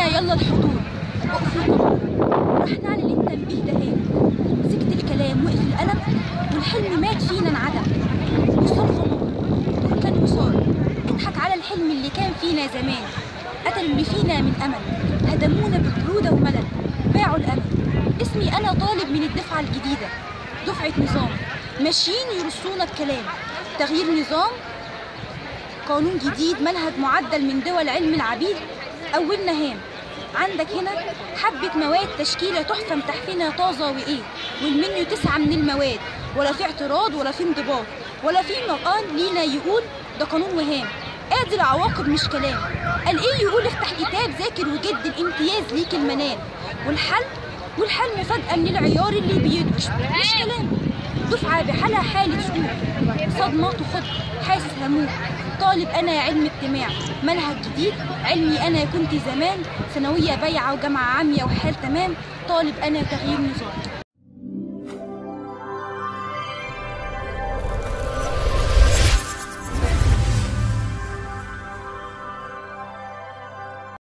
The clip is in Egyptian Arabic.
يلا الحضور اقفوا طبعا راح نعلن التنبيه ده هان سكت الكلام وقف القلم والحلم مات فينا انعدم وصار خمار دول كان وصار اضحك على الحلم اللي كان فينا زمان قتلوا اللي فينا من امل هدمونا ببرودة وملل باعوا الامل اسمي انا طالب من الدفعة الجديدة دفعة نظام ماشيين يرصونا بكلام تغيير نظام قانون جديد منهج معدل من دول علم العبيد أولنا هام عندك هنا حبة مواد تشكيلة تحفة متحفنة طازة وإيه والمنيو تسعة من المواد ولا في اعتراض ولا في انضباط ولا في مقال لينا يقول ده قانون وهام ادي العواقب مش كلام قال ايه يقول افتح كتاب ذاكر وجد الامتياز ليك المنال والحل والحل مفاجأة من العيار اللي بيده مش كلام دفعة بحالها حالة سقوط صدمة تخط حاسس هموت طالب أنا يا علم اجتماع منهج جديد علمي أنا كنت زمان ثانوية بايعة وجامعة عامية وحال تمام طالب أنا تغيير نظام